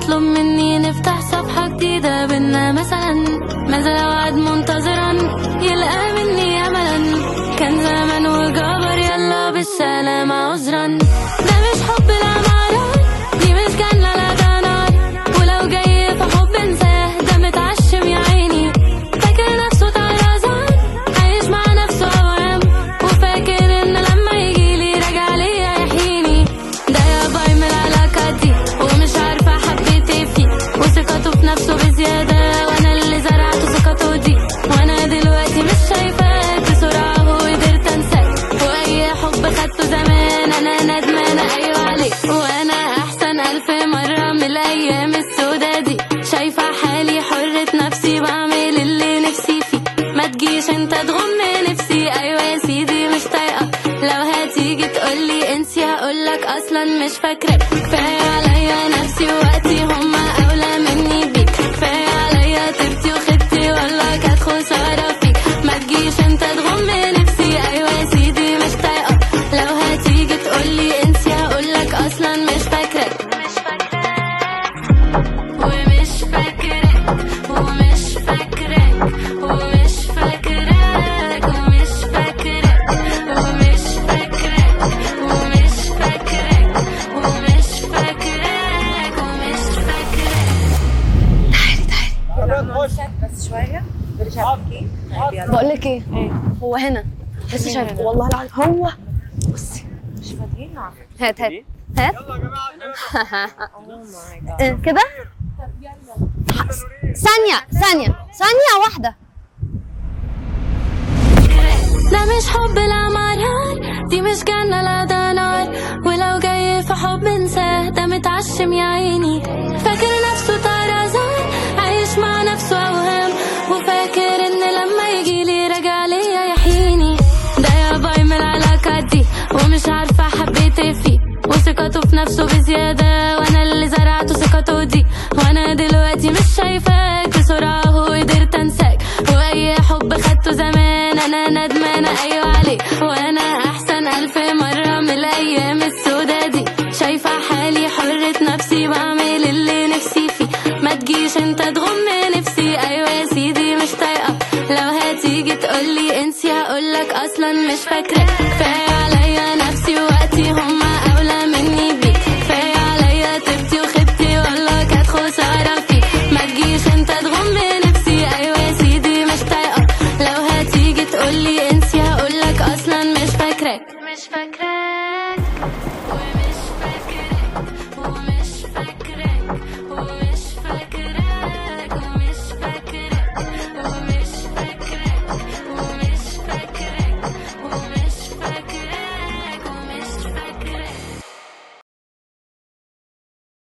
يطلب مني نفتح صفحة جديدة بينا مثلا ماذا لو قعد منتظرا يلقى مني أملا كان زمان وجبر يلا بالسلامة عذرا ده مش حب لا معرض دي مش جنة لا ده نار ولو جاي في حب انساه ده متعشم يا عيني فاكر نفسه طرزان عايش مع نفسه أوهام وفاكر إن لما يجيلي راجع ليا يحييني ده يا باي من العلاقة دي ومش عارفة حبيت ايه فيه وثقته في نفسه بزيادة وأنا اللي زرعت ثقته دي وأنا دلوقتي مش شايفاك بسرعة وقدرت أنساك وأي حب خدته زمان أنا ندمانة أيوة عليك وأنا أحسن ألف مرة من الأيام السودا دي شايفة حالي حرة نفسي بعمل اللي نفسي فيه ما تجيش انت تغم نفسي ايوه يا سيدي مش طايقه لو هتيجي تقولي انسي هقولك اصلا مش فاكرك كفايه عليا نفسي ووقتي هما اولى مني بيك كفايه عليا تبتي وخدتي والله كانت خساره فيك ما تجيش انت تغم نفسي ايوه يا سيدي مش طايقه لو هتيجي تقولي انسي هقولك اصلا مش فاكرك مش ومش فاكرك ومش فاكرك ومش فاكرك ومش فاكرك ومش فاكرك ومش فاكرك ومش فاكرك ومش فاكرك بس شويه برجع بحكي طيب يلا بقول لك ايه هو هنا لسه شايف والله العظيم هو بصي مش فاضيين نعرف هات هات هات اوه ماي جاد إيه، كده ثانية ثانية ثانية واحدة ده مش حب لا مرار دي مش جنة لا ده نار ولو جاي في حب انساه ده متعشم يا عيني فاكر نفسه طرزان عايش مع نفسه اوهام وفاكر ان لما يجيلي راجع ليا يحييني ده يا باي من العلاقة دي ومش عارفة حبيت ايه فيه وثقته في نفسه بزيادة وانا اللي زرعته ثقته دي وانا دلوقتي مش شايفاك بسرعة وقدرت انساك واي حب خدته زمان انا ندمانة ايوه عليك وانا احسن الف مرة من الايام السودا دي شايفة حالي حرة نفسي بعمل اللي نفسي فيه ما تجيش انت تغم نفسي ايوه يا سيدي مش طايقة لو هتيجي تقولي انسي هقولك اصلا مش فاكرة كفاية عليا نفسي ووقتي هما اولى مني بيك كفاية عليا تبتي وخدتي والله كانت خسارة فيك ما تجيش انت تغم نفسي ايوه يا سيدي مش طايقة لو هتيجي تقولي انسي هقولك اصلا مش فاكرك مش فاكرك